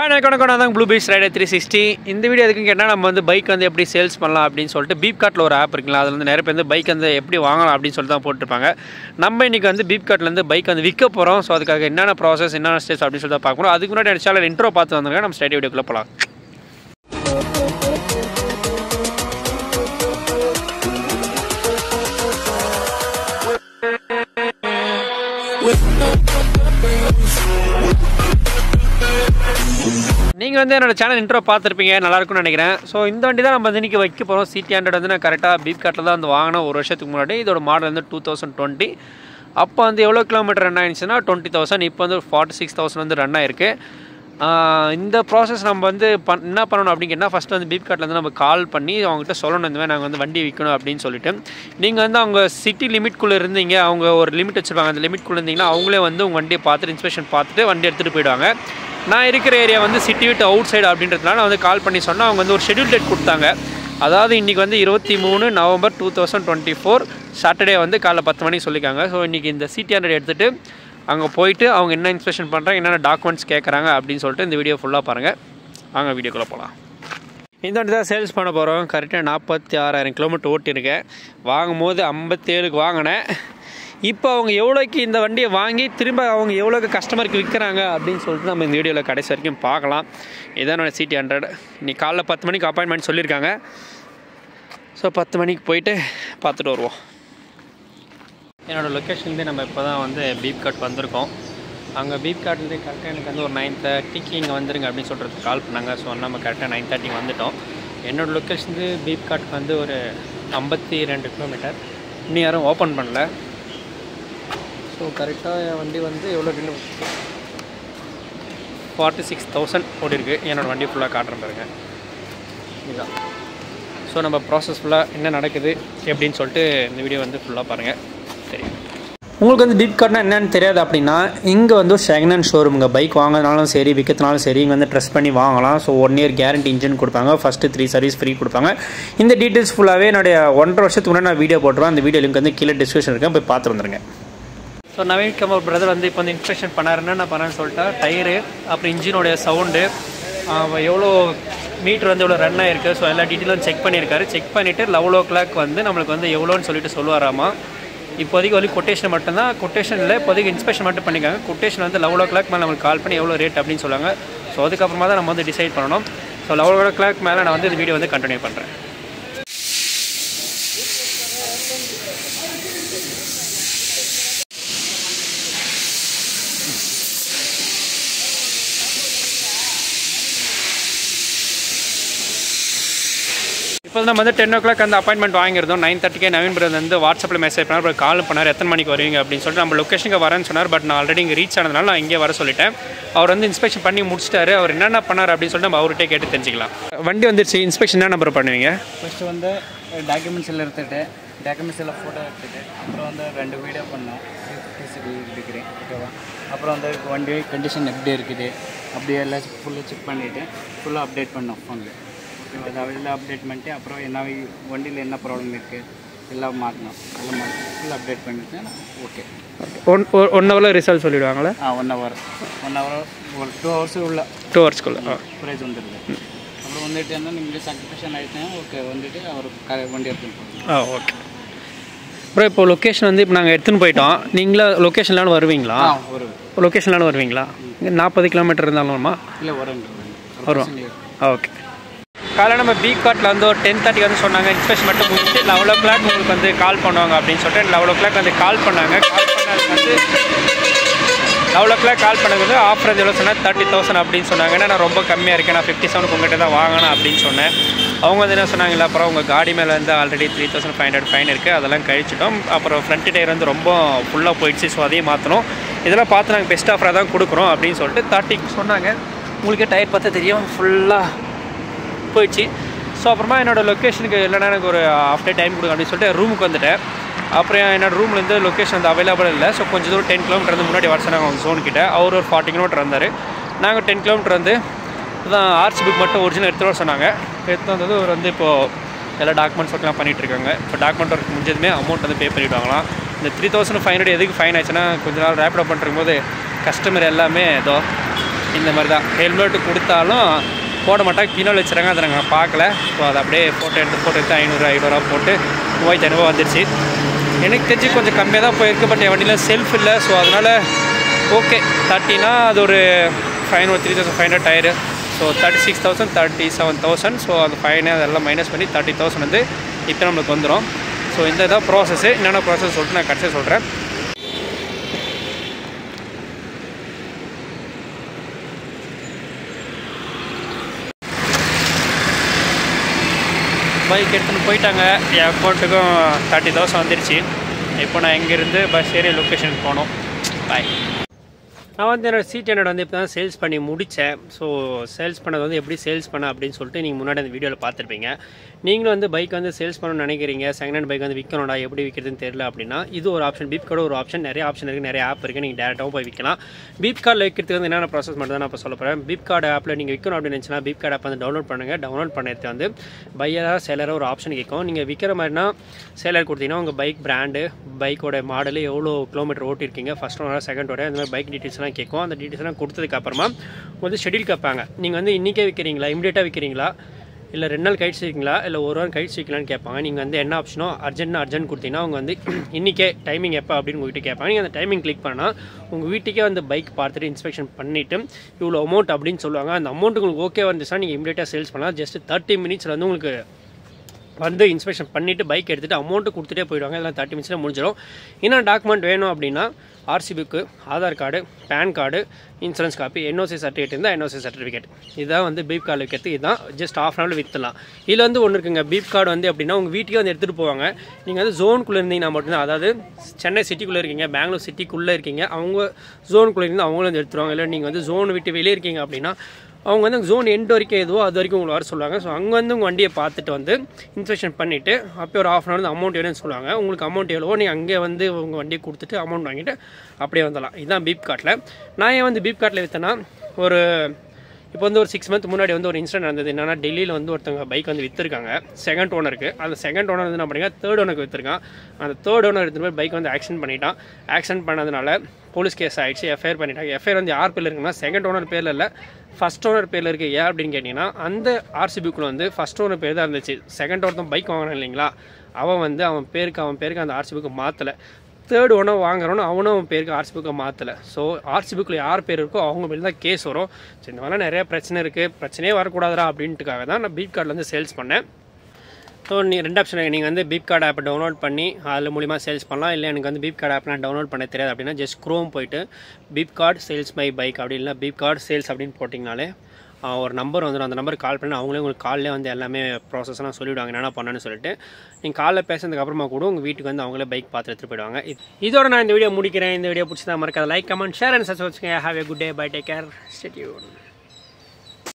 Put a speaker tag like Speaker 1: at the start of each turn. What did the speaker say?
Speaker 1: hi நான் வணக்கம் நான் தான் blue beach rider three sixty இந்த வீடியோ எதுக்கு கேட்டால் நம்ம வந்து பைக் வந்து எப்படி சேல்ஸ் பண்ணலாம் அப்படின்னு சொல்லிட்டு பீப் கார்ட்டில் ஒரு ஆப் இருக்குங்களா அதில் வந்து நிறைய பேர் வந்து பைக் வந்து எப்படி வாங்கலாம் அப்படின்னு சொல்லிட்டு தான் போட்டிருப்பாங்க நம்ம இன்றைக்கி வந்து பீப் கார்ட்லேருந்து பைக் வந்து விற்க போகிறோம் ஸோ அதுக்காக என்னென்ன ப்ராசஸ் என்னென்ன ஸ்டேஜ் அப்படின்னு சொல்லிட்டு பார்க்க போகிறோம் அதுக்கு முன்னாடி சேனல் இன்ட்ரோ பார்த்து வந்திருக்கேன் நம்ம ஸ்டடி வீடியோக்குள்ளே போகலாம் நீங்கள் வந்து என்னோட சேனல் இன்ட்ரோ பார்த்துருப்பீங்க நல்லா இருக்கும்னு நினைக்கிறேன் ஸோ இந்த வண்டி தான் நம்ம வந்து இன்றைக்கி வைக்க போகிறோம் சிடி ஹண்ட்ரட் வந்து நான் கரெக்டாக பீப் கார்ட்டில் தான் வந்து வாங்கினேன் ஒரு வருஷத்துக்கு முன்னாடி இதோட மாடல் வந்து டூ தௌசண்ட் டுவெண்ட்டி அப்போ வந்து எவ்வளோ கிலோமீட்டர் ரன் ஆயிடுச்சுன்னா டுவெண்ட்டி தௌசண்ட் இப்போ வந்து ஃபார்ட்டி சிக்ஸ் தௌசண்ட் வந்து ரன் ஆயிருக்கு ஆஹ் இந்த ப்ராசஸ் நம்ம வந்து பண் என்ன பண்ணணும் அப்படிங்கன்னா ஃபஸ்ட்டு வந்து பீப் கார்ட்லேருந்து நம்ம கால் பண்ணி அவங்ககிட்ட சொல்லணும் இந்த மாதிரி நாங்கள் வந்து வண்டி விற்கணும் அப்படின்னு சொல்லிட்டு நீங்கள் வந்து அவங்க சிட்டி லிமிட்குள்ளே இருந்தீங்க அவங்க ஒரு லிமிட் வச்சுருப்பாங்க அந்த லிமிட்குள்ளே இருந்தீங்கன்னா அவங்களே வந்து உங்கள் வண்டியை பார்த்துட்டு இன்ஸ்பெக்ஷன் பார்த்துட்டு வண்டி எடுத்துகிட்டு போயிடுவாங்க நான் இருக்கிற ஏரியா வந்து சிட்டி விட்டு அவுட் சைடு அப்படின்றதுனால நான் வந்து கால் பண்ணி சொன்னால் அவங்க வந்து ஒரு ஷெட்யூல் டேட் கொடுத்தாங்க அதாவது இன்றைக்கி வந்து இருபத்தி மூணு November two thousand twenty four Saturday வந்து காலைல பத்து மணிக்கு சொல்லியிருக்காங்க ஸோ இன்றைக்கி இந்த சிடி ஹண்ட்ரட் எடுத்துகிட்டு அங்கே போயிட்டு அவங்க என்ன இன்ஸ்பெக்ஷன் பண்ணுறாங்க என்னென்ன டாக்குமெண்ட்ஸ் கேட்குறாங்க அப்படின்னு சொல்லிட்டு இந்த வீடியோ ஃபுல்லாக பாருங்கள் வாங்க வீடியோக்குள்ளே போகலாம் இந்த வண்டி தான் சேல்ஸ் பண்ண போகிறோம் கரெக்டாக நாற்பத்தி ஆறாயிரம் கிலோமீட்டர் ஓட்டியிருக்கேன் வாங்கும் போது ஐம்பத்தேழுக்கு வாங்கினேன் இப்போ அவங்க எவ்வளோக்கு இந்த வண்டியை வாங்கி திரும்ப அவங்க எவ்வளோக்கு கஸ்டமருக்கு விற்கிறாங்க அப்படின்னு சொல்லிட்டு நம்ம இந்த வீடியோவில் கடைசி வரைக்கும் பார்க்கலாம் இதான் என்னோட சிடி ஹண்ட்ரட் இன்னைக்கு காலைல பத்து மணிக்கு அப்பாயின்மெண்ட் சொல்லியிருக்காங்க ஸோ பத்து மணிக்கு போயிட்டு பார்த்துட்டு வருவோம் என்னோடய லொக்கேஷன்லேருந்து நம்ம இப்போ தான் வந்து பீப் காட் வந்திருக்கோம் அங்கே பீப் காட்லேருந்து கரெக்டாக எனக்கு வந்து ஒரு நைன் தேர்ட்டிக்கு இங்கே வந்துருங்க அப்படின்னு சொல்கிறதுக்கு கால் பண்ணாங்க ஸோ நம்ம கரெக்டாக நைன் தேர்ட்டிக்கு வந்துட்டோம் என்னோடய லொக்கேஷன் பீப் காட்க்கு வந்து ஒரு ஐம்பத்தி ரெண்டு கிலோமீட்டர் இன்னும் யாரும் ஓப்பன் பண்ணல ஸோ கரெக்டாக என் வண்டி வந்து எவ்வளோ கிலோமீட்டர் ஃபார்ட்டி சிக்ஸ் தௌசண்ட் ஓடி இருக்கு என்னோடய வண்டி ஃபுல்லாக காட்டுறேன் பாருங்க இதுதான் ஸோ நம்ம ப்ராசஸ் ஃபுல்லாக என்ன நடக்குது எப்படின்னு சொல்லிட்டு இந்த வீடியோ வந்து ஃபுல்லாக பாருங்கள் தெரியும் உங்களுக்கு வந்து பீப் கார்ட்னா என்னன்னு தெரியாது அப்படின்னா இங்கே வந்து ஒரு செகண்ட் ஹேண்ட் ஷோரூமுங்க பைக் வாங்கினாலும் சரி விற்கிறதுனாலும் சரி இங்கே வந்து ட்ரெஸ் பண்ணி வாங்கலாம் so one year guarantee engine கொடுப்பாங்க ஃபஸ்ட்டு த்ரீ சர்வீஸ் ஃப்ரீ கொடுப்பாங்க இந்த டீட்டெயில்ஸ் ஃபுல்லாகவே என்னுடைய ஒன்றரை வருஷத்துக்கு முன்னாடி நான் வீடியோ போட்டுருவேன் அந்த வீடியோ லிங்க் வந்து கீழே டிஸ்கிரிப்ஷன் இருக்கேன் போய் பார்த்து வந்துருங்க ஸோ நவீன் கமல் பிரதர் வந்து இப்போ வந்து இன்ஸ்பெக்ஷன் பண்ணார் என்ன பண்ணான்னு சொல்லிட்டா டயரு அப்புறம் இன்ஜினோடைய சவுண்டு எவ்வளோ மீட்ரு வந்து எவ்வளோ ரன் ஆயிருக்கு ஸோ எல்லா டீட்டெயிலும் செக் பண்ணியிருக்காரு செக் பண்ணிவிட்டு லெவல் ஓ கிளாக் வந்து நம்மளுக்கு வந்து எவ்வளோன்னு சொல்லிட்டு சொல்லுவாராமா இப்போதைக்கு வந்து கொட்டேஷன் மட்டும்தான் கொட்டேஷன் இல்லை இப்போதைக்கு இன்ஸ்பெக்ஷன் மட்டும் பண்ணிக்காங்க கொட்டேஷன் வந்து லெவல் ஓ கிளாக் மேலே நம்மளுக்கு கால் பண்ணி எவ்வளோ ரேட் அப்படின்னு சொல்லுவாங்க ஸோ அதுக்கப்புறமா தான் நம்ம வந்து டிசைட் பண்ணணும் ஸோ லெவல் ஓ கிளாக் மேலே நான் வந்து இந்த வீடியோ வந்து கண்டினியூ பண்ணுறேன் இப்போ நம்ம வந்து டென் ஓ கிளாக் அந்த அப்பாயின்மெண்ட் வாங்கியிருந்தோம் நைன் தேர்ட்டிக்கே நவீன் பிரதர் வந்து வாட்ஸ்அப்பில் மெசேஜ் பண்ணார் அப்புறம் கால் பண்ணார் எத்தனை மணிக்கு வருவீங்க அப்படின்னு சொல்லிட்டு நம்ம லொக்கேஷனுக்கு வரேன்னு சொன்னார் பட் நான் ஆல்ரெடி இங்கே ரீச் ஆனதுனால நான் இங்கே வர சொல்லிட்டேன் அவர் வந்து இன்ஸ்பெக்ஷன் பண்ணி முடிச்சிட்டாரு அவர் என்னென்ன பண்ணார் அப்படின்னு சொல்லிட்டு நம்ம அவர்கிட்ட கேட்டு தெரிஞ்சிக்கலாம் வண்டி வந்துருச்சு இன்ஸ்பெக்ஷன் என்ன நம்பர் பண்ணுவீங்க
Speaker 2: ஃபஸ்ட்டு வந்து டாக்குமெண்ட்ஸ் எல்லாம் எடுத்துகிட்டு டாக்குமெண்ட்ஸ் எல்லாம் ஃபோட்டோ எடுத்துகிட்டு அப்புறம் வந்து ரெண்டு வீடியோ பண்ணோம் டிகிரி ஓகேவா அப்புறம் வந்து வண்டி கண்டிஷன் எப்படி இருக்குது அப்படியே எல்லாம் ஃபுல்லாக செக் பண்ணிவிட்டு ஃபுல்லாக அப்டேட் பண்ணோம் ஃபோனில் ஓகேவா அதெல்லாம் அப்டேட் பண்ணிட்டு அப்புறம் என்ன வண்டியில் என்ன ப்ராப்ளம் இருக்குது எல்லாம் மாற்றணும் எல்லாம் மாற்றி ஃபுல்லாக அப்டேட் பண்ணிட்டு ஓகே
Speaker 1: ஒன் ஒன் ஹவரில் ரிசல்ட் சொல்லிடுவாங்களா
Speaker 2: ஆ ஒன் ஹவர் ஒன் ஹவர் ஒரு டூ ஹவர்ஸ் உள்ள
Speaker 1: டூ ஹவர்ஸ்க்குள்ள ஆ
Speaker 2: ப்ரைஸ் வந்துடுது அப்புறம் வந்துட்டு என்ன நீங்கள் சாட்டிஸ்ஃபேக்ஷன் ஆகிட்டேன் ஓகே வந்துட்டு அவர் க வண்டி எடுத்துன்னு போகணும்
Speaker 1: ஆ ஓகே அப்புறம் இப்போ லொக்கேஷன் வந்து இப்போ நாங்கள் எடுத்துன்னு போயிட்டோம் நீங்களா லொக்கேஷன்லாம் வருவீங்களா
Speaker 2: ஆ ஒரு
Speaker 1: லொக்கேஷன்லாம் வருவீங்களா இங்கே நாற்பது கிலோமீட்டர் இருந்தாலும்மா
Speaker 2: இல்லை வரும்
Speaker 1: வரும் ஓகே காலையில் நம்ம பி கார்ட்டில் வந்து ஒரு டென் தேர்ட்டிக்கு வந்து சொன்னாங்க இன்ஸ்பெக்ஷன் மட்டும் முடிச்சுட்டு லெவல் ஓ கிளாக் உங்களுக்கு வந்து கால் பண்ணுவாங்க அப்படின்னு சொல்லிட்டு லெவல் ஓ கிளாக் வந்து கால் பண்ணாங்க கால் பண்ணதுக்கு வந்து லெவல் ஓ கிளாக் கால் பண்ணது வந்து ஆஃபர் எவ்வளோ சொன்னால் தேர்ட்டி தௌசண்ட் அப்படின்னு சொன்னாங்க ஏன்னா நான் ரொம்ப கம்மியாக இருக்கேன் நான் ஃபிஃப்டி செவனுக்கு உங்கள்கிட்ட தான் வாங்கணும் அப்படின்னு சொன்னேன் அவங்க வந்து என்ன சொன்னாங்களா அப்புறம் உங்கள் காடி மேலே வந்து already three thousand five hundred fine இருக்குது அதெல்லாம் கழிச்சிட்டோம் அப்புறம் ஃப்ரண்ட் டயர் வந்து ரொம்ப ஃபுல்லாக போயிடுச்சு ஸோ அதையும் மாற்றணும் இதெல்லாம் பார்த்து நாங்கள் பெஸ்ட் ஆஃபராக தான் கொடுக்குறோம் அப்படின்னு சொல்லிட்டு தேர்ட்டிக்கு சொன்னாங்க உங்களுக்கே டயர் பார்த்தா தெரியும் ஃபுல்லாக போயிடுச்சு ஸோ அப்புறமா என்னோடய லொக்கேஷனுக்கு இல்லைனா எனக்கு ஒரு ஆஃப் டே டைம் கொடுங்க அப்படின்னு சொல்லிட்டு ரூமுக்கு வந்துட்டேன் அப்புறம் என்னோடய ரூம்லேருந்து லொக்கேஷன் வந்து அவைலபிள் இல்லை ஸோ கொஞ்சம் தூரம் டென் கிலோமீட்டர் வந்து முன்னாடி வர சொன்னாங்க அவங்க ஜோன் கிட்ட அவர் ஒரு ஃபார்ட்டி கிலோமீட்டர் வந்தார் நாங்கள் டென் கிலோமீட்டர் வந்து தான் ஆர்சி புக் மட்டும் ஒரிஜினல் எடுத்துகிட்டு வர சொன்னாங்க எடுத்து வந்தது அவர் வந்து இப்போது எல்லா டாக்குமெண்ட்ஸ் ஒர்க்லாம் பண்ணிகிட்டு இருக்காங்க இப்போ டாக்குமெண்ட் ஒர்க் முடிஞ்சதுமே அமௌண்ட் வந்து பே பண்ணிவிடுவாங்களாம் இந்த த்ரீ தௌசண்ட் ஃபைவ் ஹண்ட்ரட் எதுக்கு ஃபைன் ஆச்சுன்னா கொஞ்ச நாள் ரேப்பிடப் பண்ணுறக்கும் போது கஸ்டமர் எல்லாமே ஏதோ இந்த மாதிரி தான் ஹெல்மெட் கொடுத்தாலும் போட மாட்டாங்க பின்னால் வச்சுறாங்க அதை நாங்கள் பார்க்கல ஸோ அதை அப்படியே ஃபோட்டோ எடுத்து ஃபோட்டோ எடுத்து ஐநூறு ஐநூறுரூவா போட்டு மூவாயிரத்தி ஐநூறுவா வந்துருச்சு எனக்கு தெரிஞ்சு கொஞ்சம் கம்மியாக தான் போயிருக்கு பட் என் வண்டியில் செல்ஃப் இல்லை ஸோ அதனால் ஓகே தேர்ட்டினா அது ஒரு ஃபைன் ஒரு three thousand five hundred tyre so thirty six thousand thirty seven thousand so அந்த ஃபைனு அதெல்லாம் மைனஸ் பண்ணி தேர்ட்டி தௌசண்ட் வந்து இப்போ நம்மளுக்கு வந்துடும் ஸோ இந்த இதான் ப்ராசஸ்ஸு என்னென்ன ப்ராசஸ் சொல்லிட்டு நான் கடைசியாக சொல்கிறேன் பைக் எடுத்துன்னு போயிட்டாங்க என் அக்கௌண்ட்டுக்கும் தேர்ட்டி தௌசண்ட் வந்துருச்சு இப்போ நான் இங்கேருந்து பஸ் ஏறி லொக்கேஷன் போனோம் பாய் நான் வந்து என்னோடய சீட் என்னோட வந்து இப்போ தான் சேல்ஸ் பண்ணி முடித்தேன் ஸோ சேல்ஸ் பண்ணது வந்து எப்படி சேல்ஸ் பண்ண அப்படின்னு சொல்லிட்டு நீங்கள் முன்னாடி அந்த வீடியோவில் பார்த்துருப்பீங்க நீங்களும் வந்து பைக் வந்து சேல்ஸ் பண்ணணும்னு நினைக்கிறீங்க செகண்ட் ஹேண்ட் பைக் வந்து விற்கணும்டா எப்படி விற்கிறதுன்னு தெரியல அப்படின்னா இது ஒரு ஆப்ஷன் பீப் கார்டு ஒரு ஆப்ஷன் நிறைய ஆப்ஷன் இருக்குது நிறைய ஆப் இருக்குது நீங்கள் டேரெக்டாகவும் போய் விற்கலாம் பீப் கார்டில் விற்கிறதுக்கு வந்து என்னென்ன ப்ராசஸ் மட்டும் தான் நான் இப்போ சொல்ல போகிறேன் பீப் கார்டு ஆப்பில் நீங்கள் விற்கணும் அப்படின்னு நினச்சினா பீப் கார்டு ஆப் வந்து டவுன்லோட் பண்ணுங்கள் டவுன்லோட் பண்ணுறது வந்து பையராக சேலராக ஒரு ஆப்ஷன் கேட்கும் நீங்கள் விற்கிற மாதிரினா சேலர் கொடுத்தீங்கன்னா உங்கள் பைக் பிராண்டு பைக்கோட மாடல் எவ்வளோ கிலோமீட்டர் ஓட்டிருக்கீங்க ஃபஸ்ட் ஓனர் செகண்ட் ஓட இந்த மாதிரி பைக் டீட்டெயில்ஸ்லாம் கேட்கும் அந்த டீட்டெயில்ஸ்லாம் கொடுத்ததுக்கு அப்புறமா வந்து ஷெடியூல் கேட்பாங்க நீங்கள் வந்து இன்றைக்கே விற்கிறீங்களா இமீடியட்டாக விற்கிறீங்களா இல்லை ரெண்டு நாள் கழிச்சு வைக்கீங்களா இல்லை ஒரு வாரம் கழிச்சு வைக்கலான்னு கேட்பாங்க நீங்கள் வந்து என்ன ஆப்ஷனோ அர்ஜென்ட்னா அர்ஜென்ட் கொடுத்தீங்கன்னா அவங்க வந்து இன்றைக்கே டைமிங் எப்போ அப்படின்னு உங்ககிட்ட கேட்பாங்க நீங்கள் அந்த டைமிங் கிளிக் பண்ணால் உங்கள் வீட்டுக்கே வந்து பைக் பார்த்துட்டு இன்ஸ்பெக்ஷன் பண்ணிவிட்டு இவ்வளோ அமௌண்ட் அப்படின்னு சொல்லுவாங்க அந்த அமௌண்ட் உங்களுக்கு ஓகே வந்துச்சுன்னா நீங்கள் இமீடியட்டாக சேல்ஸ் பண்ணலாம் ஜஸ்ட் தேர்ட்டி மினிட்ஸில் வந்து உங்களுக்கு வந்து இன்ஸ்பெக்ஷன் பண்ணிவிட்டு பைக் எடுத்துகிட்டு அமௌண்ட்டு கொடுத்துட்டே போயிடுவாங்க இதெல்லாம் தேர்ட்டி மினிட்ஸில் முடிஞ்சிடும் என்ன டாக்குமெண்ட் வேணும் அப்படின்னா RC book Aadhaar card pan card insurance copy NOC certificate இருந்தால் என்ஓசி சர்டிஃபிகேட் இதுதான் வந்து பீப் கார்டு வைக்கிறது இதுதான் ஜஸ்ட் ஆஃப் அன் ஹவர் விற்றுலாம் இதில் வந்து ஒன்று இருக்குங்க பீப் கார்டு வந்து எப்படின்னா உங்கள் வீட்டுக்கே வந்து எடுத்துகிட்டு போவாங்க நீங்கள் வந்து ஜோனுக்குள்ளே இருந்தீங்கன்னா மட்டும்தான் அதாவது சென்னை சிட்டிக்குள்ளே இருக்கீங்க பெங்களூர் சிட்டிக்குள்ளே இருக்கீங்க அவங்க ஜோனுக்குள்ளே இருந்து அவங்களும் வந்து எடுத்துருவாங்க இல்லை நீங்கள் வந்து ஜோன் விட்டு வெளியே இருக்கீங்க அப்படின்னா அவங்க வந்து ஜோன் எண்ட் வரைக்கும் எதுவோ அது வரைக்கும் உங்களை வர சொல்லுவாங்க ஸோ அங்கே வந்து உங்கள் வண்டியை பார்த்துட்டு வந்து இன்ஸ்பெக்ஷன் பண்ணிவிட்டு அப்போ ஒரு ஆஃப் அன் ஹவர் அமௌண்ட் வேணும்னு சொல்லுவாங்க உங்களுக்கு அமௌண்ட் எவ்வளவோ நீங்கள் அங்கே வந்து உங்கள் வண்டியை கொடுத்துட்டு அமௌண்ட் வாங்கிட்டு அப்படியே வந்துடலாம் இதுதான் பீப் கார்ட்டில் நான் ஏன் வந்து பீப் கார்ட்டில் விற்றேன்னா ஒரு இப்போ வந்து ஒரு சிக்ஸ் மந்த் முன்னாடி வந்து ஒரு இன்சிடென்ட் நடந்தது என்னன்னா டெல்லியில் வந்து ஒருத்தவங்க பைக் வந்து விற்றுருக்காங்க செகண்ட் ஓனருக்கு அந்த செகண்ட் ஓனர் வந்து என்ன பண்ணுங்க தேர்ட் ஓனருக்கு விற்றுருக்கான் அந்த தேர்ட் ஓனர் எடுத்துகிட்டு போய் பைக் வந்து ஆக்சிடென்ட் பண்ணிட்டான் ஆக்சிடென்ட் பண்ணதுனால போலீஸ் கேஸ் ஆகிடுச்சு எஃப்ஐஆர் பண்ணிட்டாங்க எஃப்ஐஆர் வந்து யார் பேரில் இருக்குன்னா செகண்ட் ஓனர் பேரில் இல்லை ஃபஸ்ட் ஓனர் பேரில் இருக்கு ஏன் அப்படின்னு கேட்டிங்கன்னா அந்த ஆர்சி புக்கில் வந்து ஃபஸ்ட் ஓனர் பேர் தான் இருந்துச்சு செகண்ட் ஒருத்தன் பைக் வாங்கினான் இல்லைங்களா அவன் வந்து அவன் பேருக்கு அவன் பேருக்கு அந்த ஆர்சி புக்கை மாற்றலை தேர்ட் ஒன்று வாங்குறோன்னு அவனும் அவன் பேருக்கு ஆர்சி புக்கை மாற்றலை ஸோ ஆர்சி புக்கில் யார் பேர் இருக்கோ அவங்க மேலே தான் கேஸ் வரும் ஸோ இந்த மாதிரிலாம் நிறைய பிரச்சனை இருக்குது பிரச்சனையே வரக்கூடாதுடா அப்படின்ட்டுக்காக தான் நான் பீட் கார்டில் வந்து சேல்ஸ் பண்ணேன் ஸோ நீ ரெண்டு ஆப்ஷன் நீங்கள் வந்து பீப் கார்டு ஆப்பை டவுன்லோட் பண்ணி அதில் மூலிமா சேல்ஸ் பண்ணலாம் இல்லை எனக்கு வந்து பீப் கார்டு ஆப் நான் டவுன்லோட் பண்ண தெரியாது அப்படின்னா ஜஸ்ட் க்ரோம் போயிட்டு BeepKart sales by bike அப்படி இல்லை பீப் கார்டு சேல்ஸ் அப்படின்னு போட்டிங்கனாலே ஆஹ், ஒரு நம்பர் வந்துடும் அந்த நம்பருக்கு கால் பண்ணி அவங்களே உங்களுக்கு காலிலே வந்து எல்லாமே ப்ராசஸ்லாம் சொல்லிவிடுவாங்க என்னென்ன பண்ணணும்னு சொல்லிட்டு நீங்கள் காலில் பேசுனதுக்கு அப்புறமா கூட உங்கள் வீட்டுக்கு வந்து அவங்களே பைக் பார்த்து எடுத்துகிட்டு போயிடுவாங்க இது- இதோட நான் இந்த வீடியோ முடிக்கிறேன் இந்த வீடியோ பிடிச்சதா மறக்காத like comment share and subscribe have a good day bye take care stay tuned